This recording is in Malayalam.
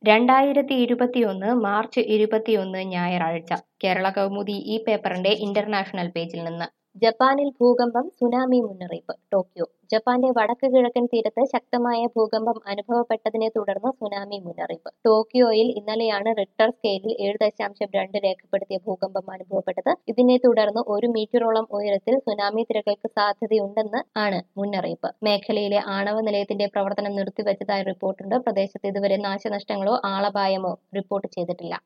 രണ്ടായിരത്തി ഇരുപത്തിയൊന്ന് മാർച്ച് ഇരുപത്തിയൊന്ന് ഞായറാഴ്ച കേരള കൗമുദി ഈ പേപ്പറിന്റെ ഇന്റർനാഷണൽ പേജിൽ നിന്ന് ജപ്പാനിൽ ഭൂകമ്പം സുനാമി മുന്നറിയിപ്പ് ടോക്കിയോ ജപ്പാന്റെ വടക്ക് കിഴക്കൻ തീരത്ത് ശക്തമായ ഭൂകമ്പം അനുഭവപ്പെട്ടതിനെ തുടർന്ന് സുനാമി മുന്നറിയിപ്പ് ടോക്കിയോയിൽ ഇന്നലെയാണ് റിക്ടർ സ്കെയിലിൽ ഏഴ് ദശാംശം രണ്ട് രേഖപ്പെടുത്തിയ ഭൂകമ്പം അനുഭവപ്പെട്ടത് ഇതിനെ തുടർന്ന് ഒരു മീറ്ററോളം ഉയരത്തിൽ സുനാമി തിരകൾക്ക് സാധ്യതയുണ്ടെന്ന് ആണ് മുന്നറിയിപ്പ് മേഖലയിലെ ആണവ നിലയത്തിന്റെ പ്രവർത്തനം നിർത്തിവച്ചതായി റിപ്പോർട്ടുണ്ട് പ്രദേശത്ത് ഇതുവരെ നാശനഷ്ടങ്ങളോ ആളപായമോ റിപ്പോർട്ട് ചെയ്തിട്ടില്ല